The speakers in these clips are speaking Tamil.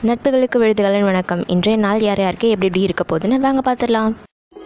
நட்புகளுக்கு விழுதுகளின் வணக்கம் இன்றைய நாள் யார் யாருக்கு எப்படி எப்படி இருக்க போகுதுன்னு வாங்க பார்த்துடலாம்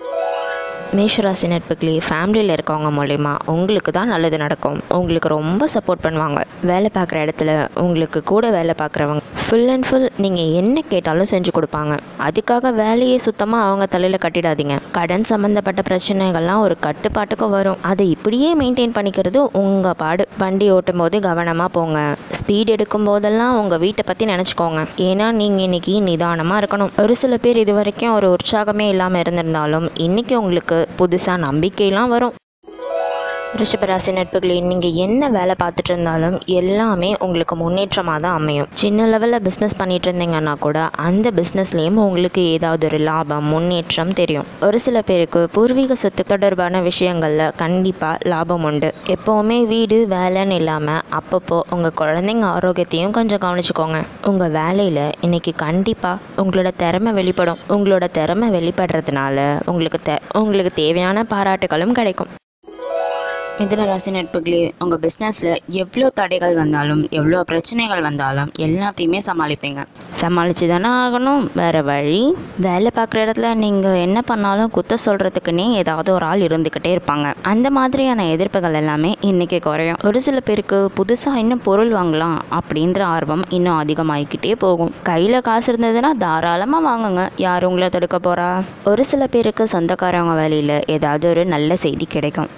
மேஷராசி நட்புகளே ஃபேமிலியில் இருக்கவங்க மூலிமா உங்களுக்கு தான் நல்லது நடக்கும் உங்களுக்கு ரொம்ப சப்போர்ட் பண்ணுவாங்க வேலை பார்க்குற இடத்துல உங்களுக்கு கூட வேலை பார்க்குறவங்க ஃபுல் அண்ட் ஃபுல் நீங்கள் என்ன கேட்டாலும் செஞ்சு கொடுப்பாங்க அதுக்காக வேலையை சுத்தமாக அவங்க தலையில் கட்டிடாதீங்க கடன் சம்மந்தப்பட்ட பிரச்சனைகள்லாம் ஒரு கட்டுப்பாட்டுக்கு வரும் அதை இப்படியே மெயின்டைன் பண்ணிக்கிறது உங்கள் பாடு வண்டி ஓட்டும் போது கவனமாக போங்க ஸ்பீட் எடுக்கும் போதெல்லாம் உங்கள் வீட்டை பற்றி நினச்சிக்கோங்க ஏன்னா நீங்கள் இன்னைக்கு நிதானமாக இருக்கணும் ஒரு சில பேர் இது வரைக்கும் ஒரு உற்சாகமே இல்லாமல் இருந்திருந்தாலும் இன்னைக்கு உங்களுக்கு புதுசாக நம்பிக்கையெல்லாம் வரும் ரிஷபராசி நட்புகளே நீங்கள் என்ன வேலை பார்த்துட்டு இருந்தாலும் எல்லாமே உங்களுக்கு முன்னேற்றமாக தான் அமையும் சின்ன லெவலில் பிஸ்னஸ் பண்ணிட்டு இருந்தீங்கன்னா கூட அந்த பிஸ்னஸ்லேயும் உங்களுக்கு ஏதாவது ஒரு லாபம் முன்னேற்றம் தெரியும் ஒரு சில பேருக்கு பூர்வீக சொத்து தொடர்பான விஷயங்களில் கண்டிப்பாக லாபம் உண்டு எப்போவுமே வீடு வேலைன்னு இல்லாமல் அப்பப்போ உங்கள் குழந்தைங்க ஆரோக்கியத்தையும் கொஞ்சம் கவனிச்சுக்கோங்க உங்கள் வேலையில் இன்னைக்கு கண்டிப்பாக உங்களோட திறமை வெளிப்படும் உங்களோட திறமை வெளிப்படுறதுனால உங்களுக்கு தே உங்களுக்கு தேவையான பாராட்டுகளும் கிடைக்கும் மிதுன ராசி நட்புகளே உங்கள் பிஸ்னஸில் எவ்வளோ தடைகள் வந்தாலும் எவ்வளோ பிரச்சனைகள் வந்தாலும் எல்லாத்தையுமே சமாளிப்பீங்க சமாளித்து தானே ஆகணும் வேறு வழி வேலை பார்க்குற இடத்துல நீங்கள் என்ன பண்ணாலும் குத்த சொல்கிறதுக்குன்னே ஏதாவது ஒரு ஆள் இருந்துக்கிட்டே இருப்பாங்க அந்த மாதிரியான எதிர்ப்புகள் எல்லாமே இன்றைக்கி குறையும் ஒரு சில பேருக்கு புதுசாக இன்னும் பொருள் வாங்கலாம் அப்படின்ற ஆர்வம் இன்னும் அதிகமாகிக்கிட்டே போகும் கையில் காசு இருந்ததுன்னா தாராளமாக வாங்குங்க யார் உங்களை தடுக்க போகிறா ஒரு சில பேருக்கு சொந்தக்காரவங்க வேலையில் ஏதாவது ஒரு நல்ல செய்தி கிடைக்கும்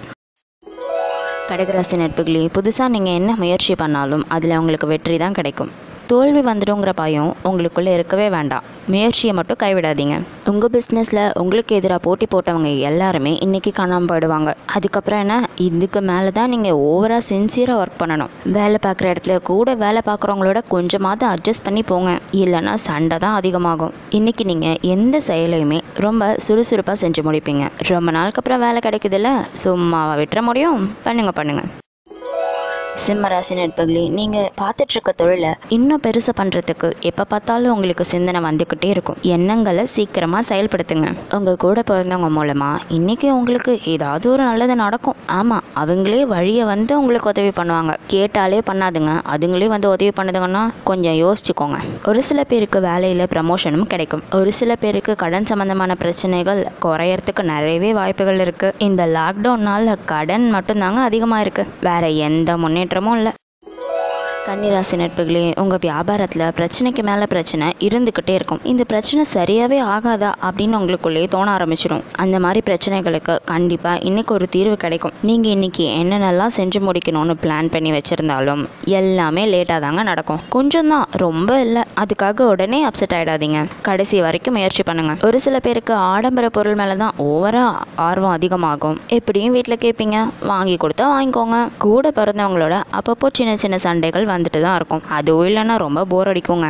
கடகராசி நட்புகளே புதுசாக நீங்கள் என்ன முயற்சி பண்ணாலும் அதில் உங்களுக்கு வெற்றி தான் கிடைக்கும் தோல்வி வந்துடுங்கிற பயம் உங்களுக்குள்ளே இருக்கவே வேண்டாம் முயற்சியை மட்டும் கைவிடாதீங்க உங்கள் பிஸ்னஸில் உங்களுக்கு எதிராக போட்டி போட்டவங்க எல்லாருமே இன்றைக்கி காணாமல் போயிடுவாங்க அதுக்கப்புறம் என்ன இதுக்கு மேலே தான் நீங்கள் ஓவராக சின்சியராக ஒர்க் பண்ணணும் வேலை பார்க்குற இடத்துல கூட வேலை பார்க்குறவங்களோட கொஞ்சமாவது அட்ஜஸ்ட் பண்ணி போங்க இல்லைன்னா சண்டை தான் அதிகமாகும் இன்றைக்கி நீங்கள் எந்த செயலையுமே ரொம்ப சுறுசுறுப்பாக செஞ்சு முடிப்பீங்க ரொம்ப நாளுக்கு அப்புறம் வேலை கிடைக்குதுல்ல சும்மாவா விட்டுற முடியும் பண்ணுங்க பண்ணுங்க சிம்ம ராசி நட்புகளே நீங்கள் பார்த்துட்ருக்க தொழிலை இன்னும் பெருசு பண்ணுறதுக்கு எப்போ பார்த்தாலும் உங்களுக்கு சிந்தனை வந்துக்கிட்டே இருக்கும் எண்ணங்களை சீக்கிரமாக செயல்படுத்துங்க உங்கள் கூட பிறந்தவங்க மூலமாக இன்றைக்கி உங்களுக்கு ஏதாவது ஒரு நல்லது நடக்கும் ஆமாம் அவங்களே வழியை வந்து உங்களுக்கு உதவி பண்ணுவாங்க கேட்டாலே பண்ணாதுங்க அதுங்களே வந்து உதவி பண்ணுதுங்கன்னா கொஞ்சம் யோசிச்சுக்கோங்க ஒரு சில பேருக்கு வேலையில் ப்ரமோஷனும் கிடைக்கும் ஒரு சில பேருக்கு கடன் சம்மந்தமான பிரச்சனைகள் குறையறதுக்கு நிறையவே வாய்ப்புகள் இருக்குது இந்த லாக்டவுனால் கடன் மட்டும்தாங்க அதிகமாக இருக்குது வேற எந்த முன்னேற்றமும் இல்லை கன்னிராசி நட்புகளே உங்கள் வியாபாரத்தில் பிரச்சனைக்கு மேலே பிரச்சனை இருந்துக்கிட்டே இருக்கும் இந்த பிரச்சனை சரியாகவே ஆகாதா அப்படின்னு உங்களுக்குள்ளேயே தோண ஆரம்பிச்சிடும் அந்த மாதிரி பிரச்சனைகளுக்கு கண்டிப்பாக இன்னைக்கு ஒரு தீர்வு கிடைக்கும் நீங்கள் இன்னைக்கு என்னென்னலாம் செஞ்சு முடிக்கணும்னு பிளான் பண்ணி வச்சுருந்தாலும் எல்லாமே லேட்டாக தாங்க நடக்கும் கொஞ்சம் தான் ரொம்ப இல்லை அதுக்காக உடனே அப்செட் ஆகிடாதீங்க கடைசி வரைக்கும் முயற்சி பண்ணுங்கள் ஒரு சில பேருக்கு ஆடம்பர பொருள் மேலே தான் ஓவராக ஆர்வம் அதிகமாகும் எப்படியும் வீட்டில் கேட்பீங்க வாங்கி கொடுத்தா வாங்கிக்கோங்க கூட பிறந்தவங்களோட அப்பப்போ சின்ன சின்ன சண்டைகள் வந்துட்டு தான் இருக்கும் அதுவும் இல்லைன்னா ரொம்ப போர் அடிக்குங்க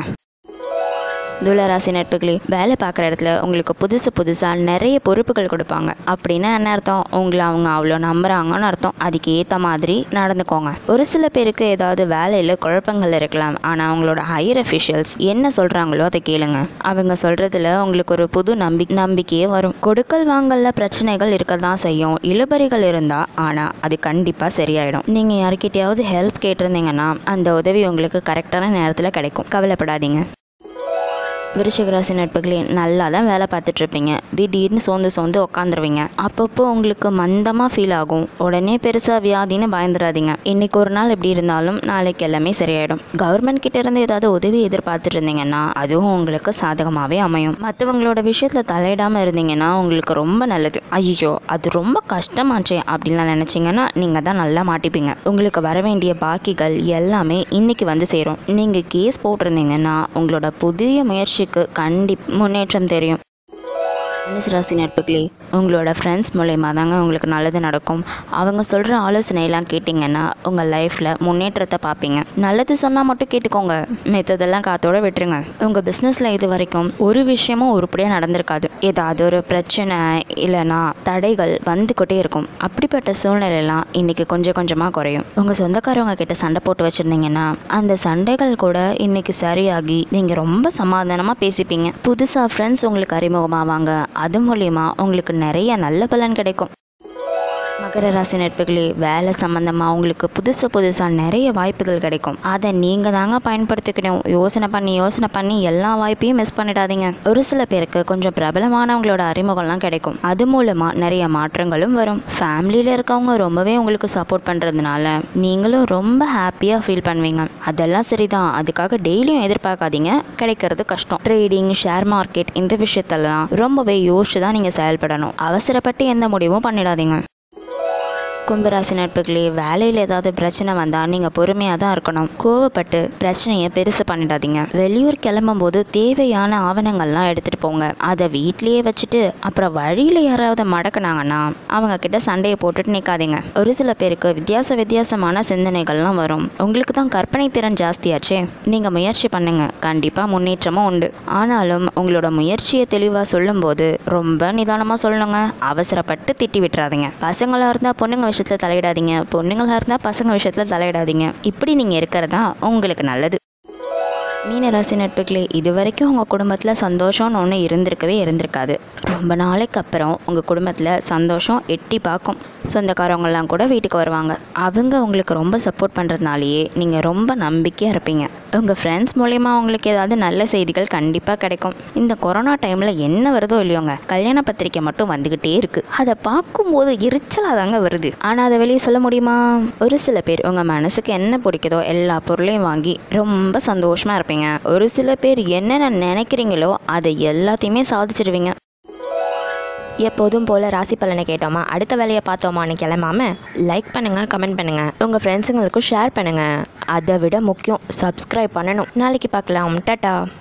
துளராசி நட்புகளே வேலை பார்க்குற இடத்துல உங்களுக்கு புதுசு புதுசாக நிறைய பொறுப்புகள் கொடுப்பாங்க அப்படின்னா என்ன அர்த்தம் உங்களை அவங்க அவ்வளோ நம்புறாங்கன்னு அர்த்தம் அதுக்கு ஏற்ற மாதிரி நடந்துக்கோங்க ஒரு சில பேருக்கு ஏதாவது வேலையில் குழப்பங்கள் இருக்கலாம் ஆனால் அவங்களோட ஹையர் அஃபிஷியல்ஸ் என்ன சொல்கிறாங்களோ அதை கேளுங்க அவங்க சொல்கிறதுல உங்களுக்கு ஒரு புது நம்பி நம்பிக்கையே வரும் கொடுக்கல் வாங்கல்ல பிரச்சனைகள் இருக்க தான் செய்யும் இழுபறிகள் இருந்தால் ஆனால் அது கண்டிப்பாக சரியாயிடும் நீங்கள் யார்கிட்டயாவது ஹெல்ப் கேட்டிருந்தீங்கன்னா அந்த உதவி உங்களுக்கு கரெக்டான நேரத்தில் கிடைக்கும் கவலைப்படாதீங்க விருச்சிகராசி நட்புகளே நல்லா தான் வேலை பார்த்துட்ருப்பீங்க திடீர்னு சோர்ந்து சோர்ந்து உட்காந்துருவீங்க அப்பப்போ உங்களுக்கு மந்தமாக ஃபீல் ஆகும் உடனே பெருசாக வியாதின்னு பயந்துடாதீங்க இன்னைக்கு ஒரு நாள் எப்படி இருந்தாலும் நாளைக்கு எல்லாமே சரியாயிடும் கவர்மெண்ட் கிட்ட இருந்து ஏதாவது உதவி எதிர்பார்த்துட்டு இருந்தீங்கன்னா அதுவும் உங்களுக்கு சாதகமாகவே அமையும் மற்றவங்களோட விஷயத்தில் தலையிடாமல் இருந்தீங்கன்னா உங்களுக்கு ரொம்ப நல்லது ஐயோ அது ரொம்ப கஷ்டமாச்சே அப்படின்லாம் நினச்சிங்கன்னா நீங்கள் தான் நல்லா மாட்டிப்பீங்க உங்களுக்கு வர வேண்டிய பாக்கிகள் எல்லாமே இன்னைக்கு வந்து சேரும் நீங்கள் கேஸ் போட்டிருந்தீங்கன்னா உங்களோட புதிய முயற்சிக்கு கண்டி முன்னேற்றம் தெரியும் தனுசு ராசி நட்புகளே உங்களோட ஃப்ரெண்ட்ஸ் மூலயமா தாங்க உங்களுக்கு நல்லது நடக்கும் அவங்க சொல்கிற ஆலோசனையெல்லாம் கேட்டிங்கன்னா உங்கள் லைஃப்பில் முன்னேற்றத்தை பார்ப்பீங்க நல்லது சொன்னால் மட்டும் கேட்டுக்கோங்க மித்ததெல்லாம் காத்தோட விட்டுருங்க உங்கள் பிஸ்னஸில் இது வரைக்கும் ஒரு விஷயமும் உருப்படியாக நடந்திருக்காது ஏதாவது ஒரு பிரச்சனை இல்லைன்னா தடைகள் வந்துக்கிட்டே இருக்கும் அப்படிப்பட்ட சூழ்நிலையெல்லாம் இன்றைக்கி கொஞ்சம் கொஞ்சமாக குறையும் உங்கள் சொந்தக்காரவங்க கிட்ட சண்டை போட்டு வச்சுருந்தீங்கன்னா அந்த சண்டைகள் கூட இன்றைக்கி சரியாகி நீங்கள் ரொம்ப சமாதானமாக பேசிப்பீங்க புதுசாக ஃப்ரெண்ட்ஸ் உங்களுக்கு அறிமுகமாவாங்க அது மூலியமா உங்களுக்கு நிறைய நல்ல பலன் கிடைக்கும் மகர ராசி நட்புகளே வேலை சம்மந்தமாக உங்களுக்கு புதுசு புதுசாக நிறைய வாய்ப்புகள் கிடைக்கும் அதை நீங்கள் தாங்க பயன்படுத்திக்கணும் யோசனை பண்ணி யோசனை பண்ணி எல்லா வாய்ப்பையும் மிஸ் பண்ணிடாதீங்க ஒரு சில பேருக்கு கொஞ்சம் பிரபலமானவங்களோட அறிமுகம்லாம் கிடைக்கும் அது மூலமாக நிறைய மாற்றங்களும் வரும் ஃபேமிலியில் இருக்கவங்க ரொம்பவே உங்களுக்கு சப்போர்ட் பண்ணுறதுனால நீங்களும் ரொம்ப ஹாப்பியாக ஃபீல் பண்ணுவீங்க அதெல்லாம் சரிதான் அதுக்காக டெய்லியும் எதிர்பார்க்காதீங்க கிடைக்கிறது கஷ்டம் ட்ரேடிங் ஷேர் மார்க்கெட் இந்த விஷயத்தெல்லாம் ரொம்பவே யோசிச்சு தான் நீங்கள் செயல்படணும் அவசரப்பட்டு எந்த முடிவும் பண்ணிடாதீங்க கும்பராசி நட்புகளே வேலையில் ஏதாவது பிரச்சனை வந்தால் நீங்கள் பொறுமையாக தான் இருக்கணும் கோவப்பட்டு பிரச்சனையை பெருசு பண்ணிடாதீங்க வெளியூர் கிளம்பும் போது தேவையான ஆவணங்கள்லாம் எடுத்துகிட்டு போங்க அதை வீட்லேயே வச்சுட்டு அப்புறம் வழியில் யாராவது மடக்குனாங்கன்னா அவங்க கிட்ட சண்டையை போட்டுட்டு நிற்காதீங்க ஒரு சில பேருக்கு வித்தியாச வித்தியாசமான சிந்தனைகள்லாம் வரும் உங்களுக்கு தான் கற்பனை திறன் ஜாஸ்தியாச்சே நீங்கள் முயற்சி பண்ணுங்க கண்டிப்பாக முன்னேற்றமும் உண்டு ஆனாலும் உங்களோட முயற்சியை தெளிவாக சொல்லும்போது ரொம்ப நிதானமாக சொல்லணுங்க அவசரப்பட்டு திட்டி விட்டுறாதீங்க பசங்களாக இருந்தால் பொண்ணுங்க விஷயத்தில் தலையிடாதீங்க பொண்ணுங்களாக இருந்தால் பசங்க விஷயத்தில் தலையிடாதீங்க இப்படி நீங்கள் இருக்கிறதா உங்களுக்கு நல்லது மீனராசி நட்புகளே இது வரைக்கும் உங்கள் குடும்பத்தில் சந்தோஷம்னு ஒன்று இருந்திருக்கவே இருந்திருக்காது ரொம்ப நாளைக்கு அப்புறம் உங்கள் குடும்பத்தில் சந்தோஷம் எட்டி பார்க்கும் சொந்தக்காரவங்கெல்லாம் கூட வீட்டுக்கு வருவாங்க அவங்க உங்களுக்கு ரொம்ப சப்போர்ட் பண்ணுறதுனாலேயே நீங்கள் ரொம்ப நம்பிக்கையாக இருப்பீங்க உங்கள் ஃப்ரெண்ட்ஸ் மூலயமா உங்களுக்கு ஏதாவது நல்ல செய்திகள் கண்டிப்பாக கிடைக்கும் இந்த கொரோனா டைமில் என்ன வருதோ இல்லையோங்க கல்யாண பத்திரிக்கை மட்டும் வந்துக்கிட்டே இருக்குது அதை பார்க்கும்போது எரிச்சலாக தாங்க வருது ஆனால் அதை வெளியே சொல்ல முடியுமா ஒரு சில பேர் உங்கள் மனசுக்கு என்ன பிடிக்குதோ எல்லா பொருளையும் வாங்கி ரொம்ப சந்தோஷமாக இருப்பீங்க ஒரு சில பேர் என்னென்ன நினைக்கிறீங்களோ அதை எல்லாத்தையுமே சாதிச்சிடுவீங்க எப்போதும் போல் ராசி பலனை கேட்டோமா அடுத்த வேலையை பார்த்தோமான்னு கிளம்பாம லைக் பண்ணுங்கள் கமெண்ட் பண்ணுங்கள் உங்கள் ஃப்ரெண்ட்ஸுங்களுக்கும் ஷேர் பண்ணுங்கள் அதை விட முக்கியம் சப்ஸ்கிரைப் பண்ணணும் நாளைக்கு பார்க்கலாம் டாட்டா